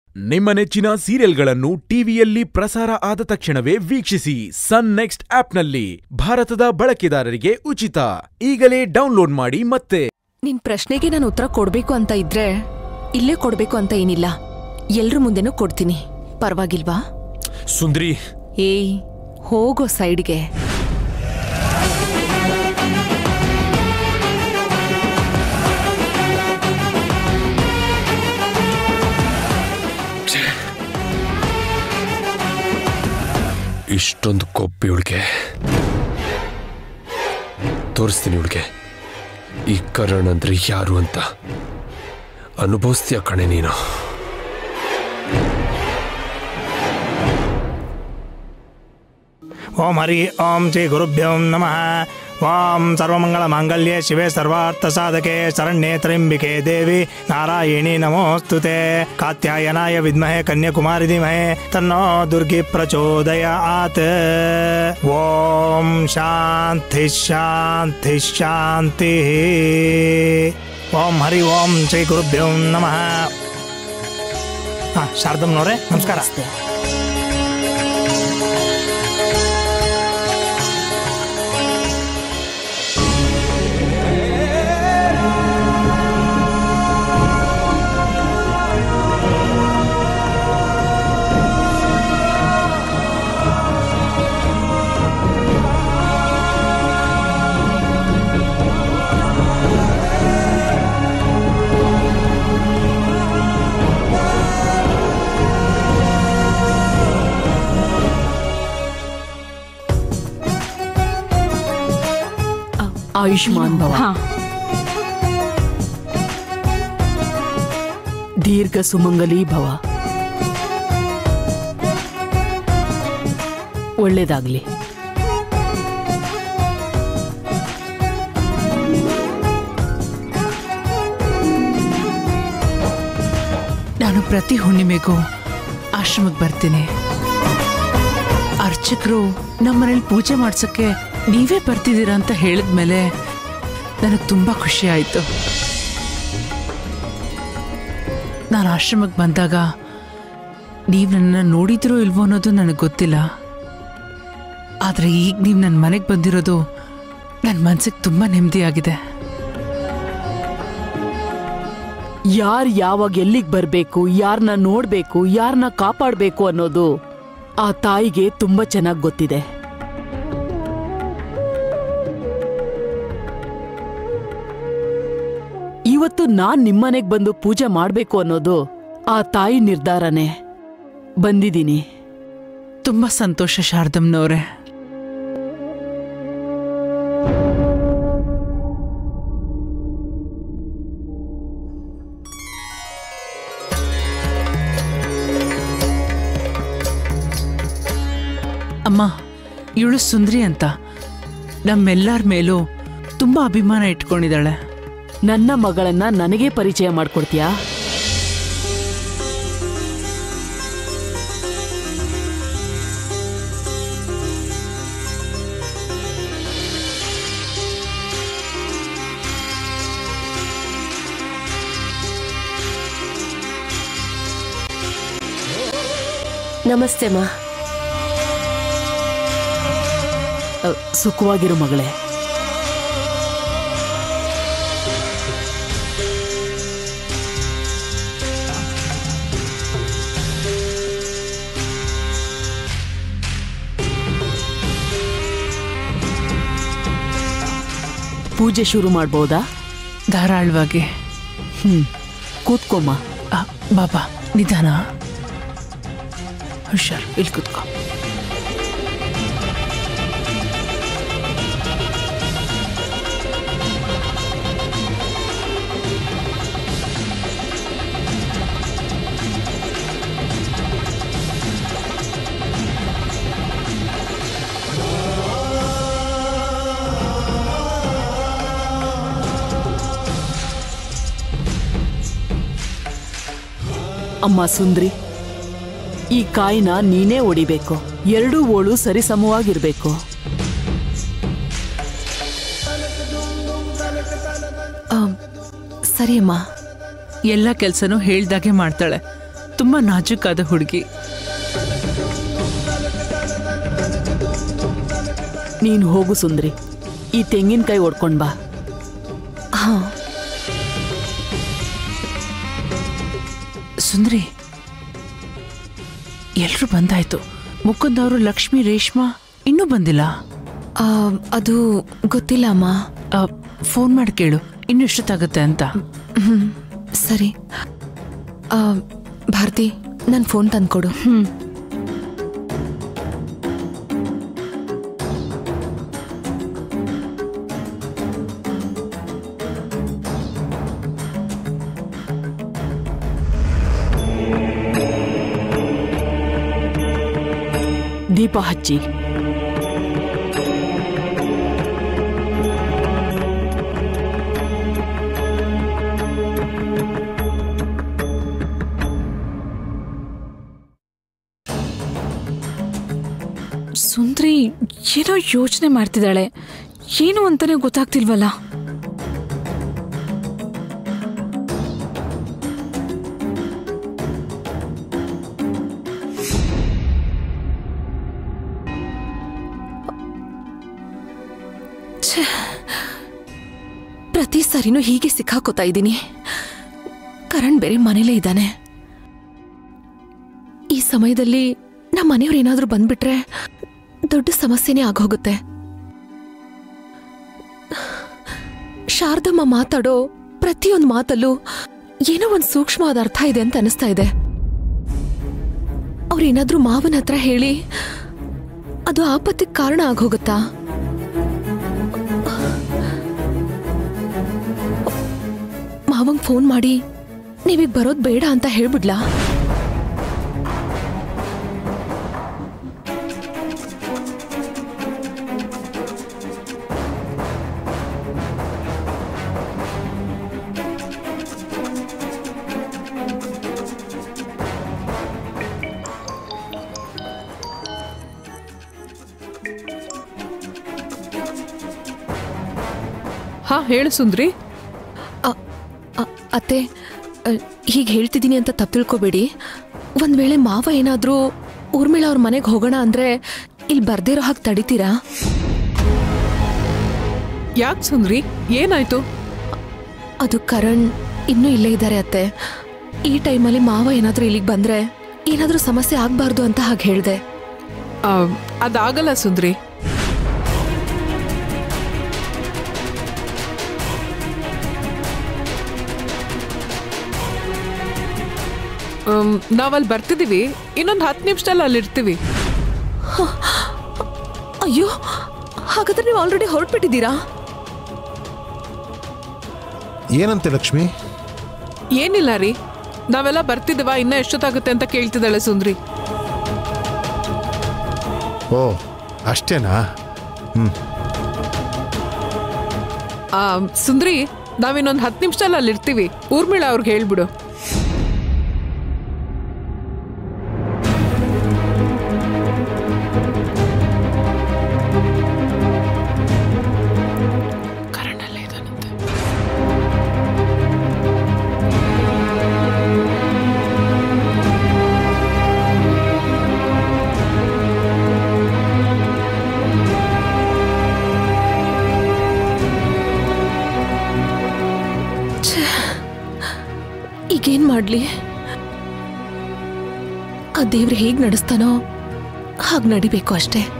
ನಿಮ್ಮ ನೆಚ್ಚಿನ ಸೀರಿಯಲ್ಗಳನ್ನು ಟಿವಿಯಲ್ಲಿ ಪ್ರಸಾರ ಆದ ತಕ್ಷಣವೇ ವೀಕ್ಷಿಸಿ ಸನ್ ನೆಕ್ಸ್ಟ್ ಆಪ್ನಲ್ಲಿ ಭಾರತದ ಬಳಕೆದಾರರಿಗೆ ಉಚಿತ ಈಗಲೇ ಡೌನ್ಲೋಡ್ ಮಾಡಿ ಮತ್ತೆ ನಿನ್ ಪ್ರಶ್ನೆಗೆ ನಾನು ಉತ್ತರ ಕೊಡ್ಬೇಕು ಅಂತ ಇದ್ರೆ ಇಲ್ಲೇ ಕೊಡ್ಬೇಕು ಅಂತ ಏನಿಲ್ಲ ಎಲ್ರ ಮುಂದೆನೂ ಕೊಡ್ತೀನಿ ಪರವಾಗಿಲ್ವಾ ಸುಂದ್ರಿ ಏಯ್ ಹೋಗೋ ಸೈಡ್ಗೆ ಇಷ್ಟೊಂದು ಕೊಬ್ಬಿ ಇವಳಿಗೆ ತೋರಿಸ್ತೀನಿ ಇವಳಿಗೆ ಈ ಕರಣ್ ಅಂದ್ರೆ ಯಾರು ಅಂತ ಅನುಭವಿಸ್ತೀಯ ಕಣೆ ನೀನು ಓಂ ಹರಿ ಓಂ ಶ್ರೀ ಗುರುಭ್ಯೋ ನಮಃ ಓಂ ಸರ್ವಮಂಗಳಮಾಂಗಲ್ಯೆ ಶಿವೆ ಸರ್ವಾರ್ಥಸಾಧಕೆ ಶರಣ್ಯೆ ತ್ರ್ಯಂಬಿಕೆ ದೇವಿ ನಾರಾಯಣಿ ನಮೋಸ್ತುತೆ ಕಾತ್ಯಾಯನಾಯ ವಿದ್ಮಹೆ ಕನ್ಯಾಕುಮಾರಿ ಧೀಮಹಿ ತನ್ನೋ ದುರ್ಗಿ ಪ್ರಚೋದಯಾತ್ ಓಂ ಶಾಂತಿ ಶಾಂತಿ ಶಾಂತಿ ಓಂ ಹರಿ ಓಂ ಶ್ರೀ ಗುರುಭ್ಯೋ ನಮಃ ಹಾಂ ಶಾರದಮ್ನವ್ರೆ ನಮಸ್ಕಾರ ಆಯುಷ್ಮಾನ್ ಭವ ದೀರ್ಘ ಸುಮಂಗಲಿ ಭವ ಒಳ್ಳೇದಾಗ್ಲಿ ನಾನು ಪ್ರತಿ ಹುಣ್ಣಿಮೆಗೂ ಆಶ್ರಮಕ್ಕೆ ಬರ್ತೀನಿ ಅರ್ಚಕರು ನಮ್ಮನೇಲಿ ಪೂಜೆ ಮಾಡ್ಸಕ್ಕೆ ನೀವೇ ಬರ್ತಿದ್ದೀರಾ ಅಂತ ಹೇಳಿದ್ಮೇಲೆ ನನಗೆ ತುಂಬ ಖುಷಿ ಆಯಿತು ನಾನು ಆಶ್ರಮಕ್ಕೆ ಬಂದಾಗ ನೀವು ನನ್ನನ್ನು ನೋಡಿದ್ರೋ ಇಲ್ವೋ ಅನ್ನೋದು ನನಗೆ ಗೊತ್ತಿಲ್ಲ ಆದರೆ ಈಗ ನೀವು ನನ್ನ ಮನೆಗೆ ಬಂದಿರೋದು ನನ್ನ ಮನಸ್ಸಿಗೆ ತುಂಬ ನೆಮ್ಮದಿಯಾಗಿದೆ ಯಾರ್ ಯಾವಾಗ ಎಲ್ಲಿಗ್ ಬರ್ಬೇಕು ಯಾರನ್ನ ನೋಡ್ಬೇಕು ಯಾರನ್ನ ಕಾಪಾಡ್ಬೇಕು ಅನ್ನೋದು ಆ ತಾಯಿಗೆ ತುಂಬಾ ಚೆನ್ನಾಗ್ ಗೊತ್ತಿದೆ ಇವತ್ತು ನಾನ್ ನಿಮ್ಮನೆಗ್ ಬಂದು ಪೂಜೆ ಮಾಡ್ಬೇಕು ಅನ್ನೋದು ಆ ತಾಯಿ ನಿರ್ಧಾರನೇ ಬಂದಿದ್ದೀನಿ ತುಂಬ ಸಂತೋಷ ಶಾರದಮ್ನವ್ರೆ ಅಮ್ಮ ಇವಳು ಸುಂದ್ರಿ ಅಂತ ನಮ್ಮೆಲ್ಲರ ಮೇಲೂ ತುಂಬ ಅಭಿಮಾನ ಇಟ್ಕೊಂಡಿದ್ದಾಳೆ ನನ್ನ ಮಗಳನ್ನ ನನಗೆ ಪರಿಚಯ ಮಾಡ್ಕೊಡ್ತೀಯಾ ನಮಸ್ತೆ ಮಾ ಅ, ಸುಖವಾಗಿರು ಮಗಳೇ ಪೂಜೆ ಶುರು ಮಾಡ್ಬೋದಾ ಧಾರಾಳವಾಗಿ ಹ್ಮ್ ಕೂತ್ಕೊಮ್ಮ ಆ, ಬಾಬಾ ನಿಧಾನ ಹುಷಾರ್ ಇಲ್ಲಿ ಕೂತ್ಕೋ ಅಮ್ಮ ಸುಂದ್ರಿ ಈ ಕಾಯಿನ ನೀನೇ ಒಡಿಬೇಕು ಎರಡೂ ಓಳು ಸರಿಸಮವಾಗಿರ್ಬೇಕು ಸರಿ ಅಮ್ಮ ಎಲ್ಲ ಕೆಲಸನೂ ಹೇಳ್ದಾಗೆ ಮಾಡ್ತಾಳೆ ತುಂಬಾ ನಾಜೂಕಾದ ಹುಡುಗಿ ನೀನು ಹೋಗು ಸುಂದ್ರಿ ಈ ತೆಂಗಿನಕಾಯಿ ಒಡ್ಕೊಂಡ್ ಬಾ ಹಾ ಸುಂದ್ರಿ ಎಲ್ರೂ ಬಂದಾಯ್ತು ಮುಕುಂದವರು ಲಕ್ಷ್ಮಿ ರೇಷ್ಮಾ ಇನ್ನೂ ಬಂದಿಲ್ಲ ಆ, ಅದು ಗೊತ್ತಿಲ್ಲ ಅಮ್ಮ ಆ, ಫೋನ್ ಮಾಡಿ ಕೇಳು ಇನ್ನು ಎಷ್ಟೊತ್ತಾಗುತ್ತೆ ಅಂತ ಹ್ಮ್ ಸರಿ ಆ, ಭಾರತಿ ನನ್ನ ಫೋನ್ ತಂದ್ಕೊಡು ಹ್ಮ್ ದೀಪ ಹಚ್ಚಿ ಸುಂದ್ರಿ ಏನೋ ಯೋಚನೆ ಮಾಡ್ತಿದ್ದಾಳೆ ಏನು ಅಂತಾನೆ ಗೊತ್ತಾಗ್ತಿಲ್ವಲ್ಲ ಛೆ, ಪ್ರತಿ ಸರಿನೂ ಹೀಗೆ ಸಿಕ್ಕಾಕೋತಾ ಇದ್ದೀನಿ ಕರಣ್ ಬೇರೆ ಮನೇಲೇ ಇದ್ದಾನೆ ಈ ಸಮಯದಲ್ಲಿ ನಮ್ಮ ಮನೆಯವ್ರು ಏನಾದ್ರೂ ಬಂದ್ಬಿಟ್ರೆ ದೊಡ್ಡ ಸಮಸ್ಯೆನೇ ಆಗೋಗುತ್ತೆ ಶಾರದಮ್ಮ ಮಾತಾಡೋ ಪ್ರತಿಯೊಂದು ಮಾತಲ್ಲೂ ಏನೋ ಒಂದು ಸೂಕ್ಷ್ಮವಾದ ಅರ್ಥ ಇದೆ ಅಂತ ಅನಿಸ್ತಾ ಇದೆ ಅವ್ರೇನಾದ್ರೂ ಮಾವನ ಹತ್ರ ಹೇಳಿ ಅದು ಆಪತ್ತಿಗೆ ಕಾರಣ ಆಗೋಗುತ್ತಾ ಮಾವಂಗ್ ಫೋನ್ ಮಾಡಿ ನೀವೀಗ ಬರೋದ್ ಬೇಡ ಅಂತ ಹೇಳ್ಬಿಡ್ಲಾ ಹಾ ಹೇಳು ಸುಂದ್ರಿ ಅ- ಅ- ಅತ್ತೆ ಹೀಗೆ ಹೇಳ್ತಿದ್ದೀನಿ ಅಂತ ತಪ್ಪು ತಿಳ್ಕೊಬೇಡಿ ಒಂದ್ ವೇಳೆ ಮಾವ ಏನಾದ್ರೂ ಊರ್ಮಿಳ ಅವ್ರ ಮನೆಗೆ ಹೋಗೋಣ ಅಂದ್ರೆ ಇಲ್ಲಿ ಬರ್ದಿರೋ ಹಾಗೆ ತಡಿತೀರಾ ಯಾಕೆ ಸುಂದ್ರಿ ಏನಾಯ್ತು ಅದು ಕರಣ್ ಇನ್ನೂ ಇಲ್ಲೇ ಇದ್ದಾರೆ ಅತ್ತೆ ಈ ಟೈಮಲ್ಲಿ ಮಾವ ಏನಾದ್ರೂ ಇಲ್ಲಿಗೆ ಬಂದ್ರೆ ಏನಾದ್ರೂ ಸಮಸ್ಯೆ ಆಗ್ಬಾರ್ದು ಅಂತ ಹಾಗೆ ಹೇಳ್ದೆ ಆ, ಅದಾಗಲ್ಲ ಸುಂದ್ರಿ ಆಮ್, ನಾವಲ್ಲಿ ಬರ್ತಿದೀವಿ ಇನ್ನೊಂದು ಹತ್ತು ನಿಮಿಷದಲ್ಲಿ ಅಲ್ಲಿ ಇರ್ತೀವಿ ಅಯ್ಯೋ ಹಾಗಾದ್ರೆ ನೀವು ಆಲ್ರೆಡಿ ಹೊರಟ್ಬಿಟ್ಟಿದ್ದೀರಾ ಏನಂತೆ ಲಕ್ಷ್ಮಿ ಏನಿಲ್ಲ ರೀ ನಾವೆಲ್ಲ ಬರ್ತಿದ್ದೀವ ಇನ್ನ ಎಷ್ಟೊತ್ತಾಗುತ್ತೆ ಅಂತ ಕೇಳ್ತಿದ್ದಾಳೆ ಸುಂದ್ರಿ ಓ ಅಷ್ಟೇನಾ ಆ, ಸುಂದ್ರಿ ನಾವಿನ್ನೊಂದು ಹತ್ತು ನಿಮಿಷದಲ್ಲಿ ಅಲ್ಲಿ ಇರ್ತೀವಿ ಊರ್ಮಿಳ ಅವ್ರಿಗೆ ಹೇಳ್ಬಿಡು ಕರಣಲ್ಲೇ ಇದಾನಂತೆ ಈಗೇನ್ ಮಾಡ್ಲಿ ಆ ದೇವ್ರು ಹೇಗ್ ನಡೆಸ್ತಾನೋ ಹಾಗ್ ನಡಿಬೇಕು ಅಷ್ಟೇ